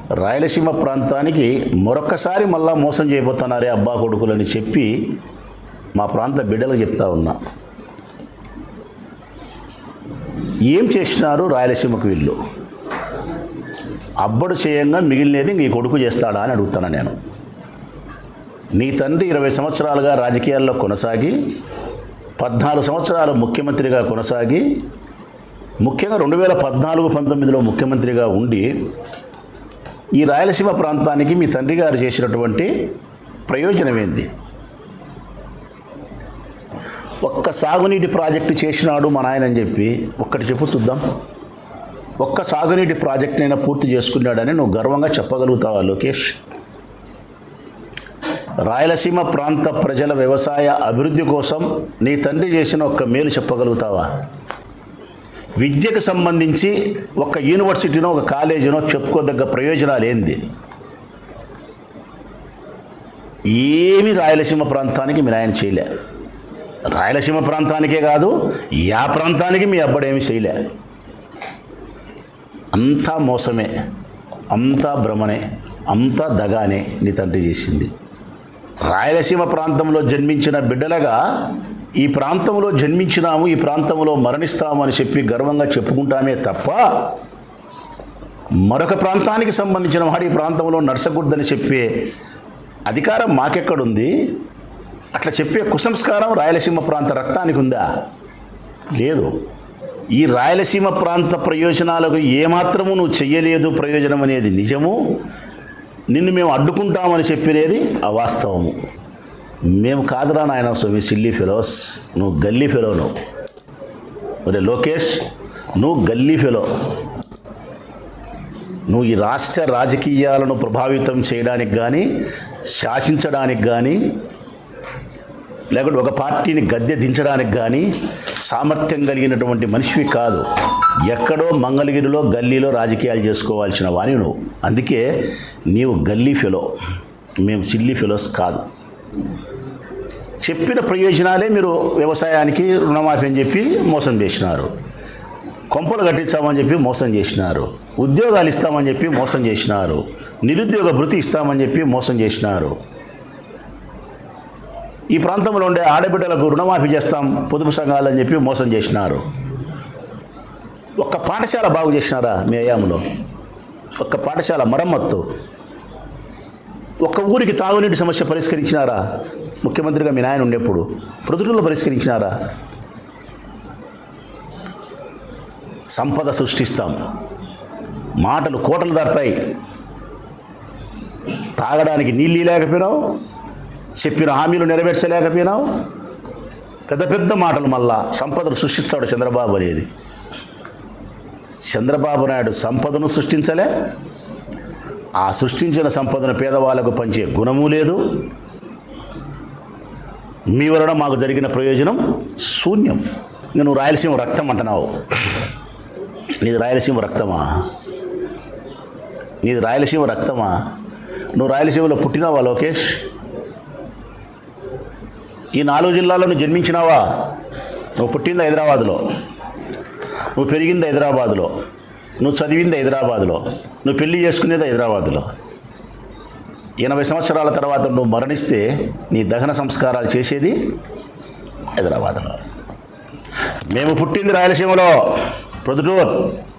రాయలసీమ ప్రాంతానికి మరొకసారి మళ్ళా మోసం చేయబోతున్నారే అబ్బా కొడుకులని చెప్పి మా ప్రాంత బిడ్డలకు చెప్తా ఉన్నా ఏం చేసినారు రాయలసీమకు వీళ్ళు అబ్బడు చేయంగా మిగిలినది నీ కొడుకు చేస్తాడా అని అడుగుతాను నేను నీ తండ్రి ఇరవై సంవత్సరాలుగా రాజకీయాల్లో కొనసాగి పద్నాలుగు సంవత్సరాలు ముఖ్యమంత్రిగా కొనసాగి ముఖ్యంగా రెండు వేల పద్నాలుగు పంతొమ్మిదిలో ముఖ్యమంత్రిగా ఉండి ఈ రాయలసీమ ప్రాంతానికి మీ తండ్రి గారు చేసినటువంటి ప్రయోజనం ఏంది ఒక్క సాగునీటి ప్రాజెక్టు చేసినాడు మా నాయన అని చెప్పి ఒక్కటి చెప్పు చూద్దాం ఒక్క సాగునీటి ప్రాజెక్ట్ అయినా పూర్తి చేసుకున్నాడని నువ్వు గర్వంగా చెప్పగలుగుతావా లోకేష్ రాయలసీమ ప్రాంత ప్రజల వ్యవసాయ అభివృద్ధి కోసం నీ తండ్రి చేసిన ఒక్క మేలు చెప్పగలుగుతావా విద్యకు సంబంధించి ఒక యూనివర్సిటీనో ఒక కాలేజీనో చెప్పుకోదగ్గ ప్రయోజనాలు ఏంది ఏమి రాయలసీమ ప్రాంతానికి మీరు ఆయన చేయలే రాయలసీమ ప్రాంతానికే కాదు యా ప్రాంతానికి మీ అబ్బడేమి చేయలే అంతా మోసమే అంతా భ్రమనే అంతా దగానే నీ తండ్రి చేసింది రాయలసీమ ప్రాంతంలో జన్మించిన బిడ్డలుగా ఈ ప్రాంతంలో జన్మించినాము ఈ ప్రాంతంలో మరణిస్తాము అని చెప్పి గర్వంగా చెప్పుకుంటామే తప్ప మరొక ప్రాంతానికి సంబంధించిన వాడు ఈ ప్రాంతంలో నడసకూడదని చెప్పే అధికారం మాకెక్కడుంది అట్లా చెప్పే కుసంస్కారం రాయలసీమ ప్రాంత రక్తానికి ఉందా లేదు ఈ రాయలసీమ ప్రాంత ప్రయోజనాలకు ఏమాత్రము నువ్వు చెయ్యలేదు ప్రయోజనం అనేది నిజము నిన్ను మేము అడ్డుకుంటామని చెప్పినది అవాస్తవము మేము కాదురా నాయన స్వామి సిల్లీ ఫెలోస్ నువ్వు గల్లీ ఫెలో నువ్వు ఒరే లోకేష్ నువ్వు గల్లీ ఫెలో నువ్వు ఈ రాష్ట్ర రాజకీయాలను ప్రభావితం చేయడానికి కానీ శాసించడానికి కానీ లేకుంటే ఒక పార్టీని గద్దె దించడానికి కానీ సామర్థ్యం కలిగినటువంటి మనిషివి కాదు ఎక్కడో మంగళగిరిలో గల్లీలో రాజకీయాలు చేసుకోవాల్సిన వాణి నువ్వు అందుకే నీవు గల్లీ ఫెలో మేము సిల్లీ ఫెలోస్ కాదు చెప్పిన ప్రయోజనాలే మీరు వ్యవసాయానికి రుణమాఫీ అని చెప్పి మోసం చేసినారు కొంపలు కట్టించామని చెప్పి మోసం చేసినారు ఉద్యోగాలు ఇస్తామని చెప్పి మోసం చేసినారు నిరుద్యోగ భృతి ఇస్తామని చెప్పి మోసం చేసినారు ఈ ప్రాంతంలో ఉండే ఆడబిడ్డలకు రుణమాఫీ చేస్తాం పొదుపు సంఘాలని చెప్పి మోసం చేసినారు ఒక్క పాఠశాల బాగు చేసినారా మీ అయాములో ఒక్క పాఠశాల మరమ్మత్తు ఒక్క ఊరికి తాగునీటి సమస్య పరిష్కరించినారా ముఖ్యమంత్రిగా మీ నాయన ఉండేప్పుడు ప్రొద్దుటూరులో పరిష్కరించినారా సంపద సృష్టిస్తాం మాటలు కోటలు దాడతాయి తాగడానికి నీళ్ళు లేకపోయినావు చెప్పిన హామీలు నెరవేర్చలేకపోయినావు పెద్ద పెద్ద మాటలు మళ్ళా సంపదను సృష్టిస్తాడు చంద్రబాబు అనేది చంద్రబాబు నాయుడు సంపదను సృష్టించలే ఆ సృష్టించిన సంపదను పేదవాళ్ళకు పంచే గుణము లేదు మీ వలన మాకు జరిగిన ప్రయోజనం శూన్యం ఇంక నువ్వు రాయలసీమ రక్తం అంటున్నావు నీది రాయలసీమ రక్తమా నీది రాయలసీమ రక్తమా నువ్వు రాయలసీమలో పుట్టినావా లోకేష్ ఈ నాలుగు జిల్లాల్లో నువ్వు జన్మించినావా నువ్వు పుట్టింది హైదరాబాద్లో నువ్వు పెరిగింది హైదరాబాద్లో నువ్వు చదివింది హైదరాబాద్లో నువ్వు పెళ్లి చేసుకునేది హైదరాబాద్లో ఎనభై సంవత్సరాల తర్వాత నువ్వు మరణిస్తే నీ దహన సంస్కారాలు చేసేది హైదరాబాద్లో మేము పుట్టింది రాయలసీమలో ప్రొద్దుటూరు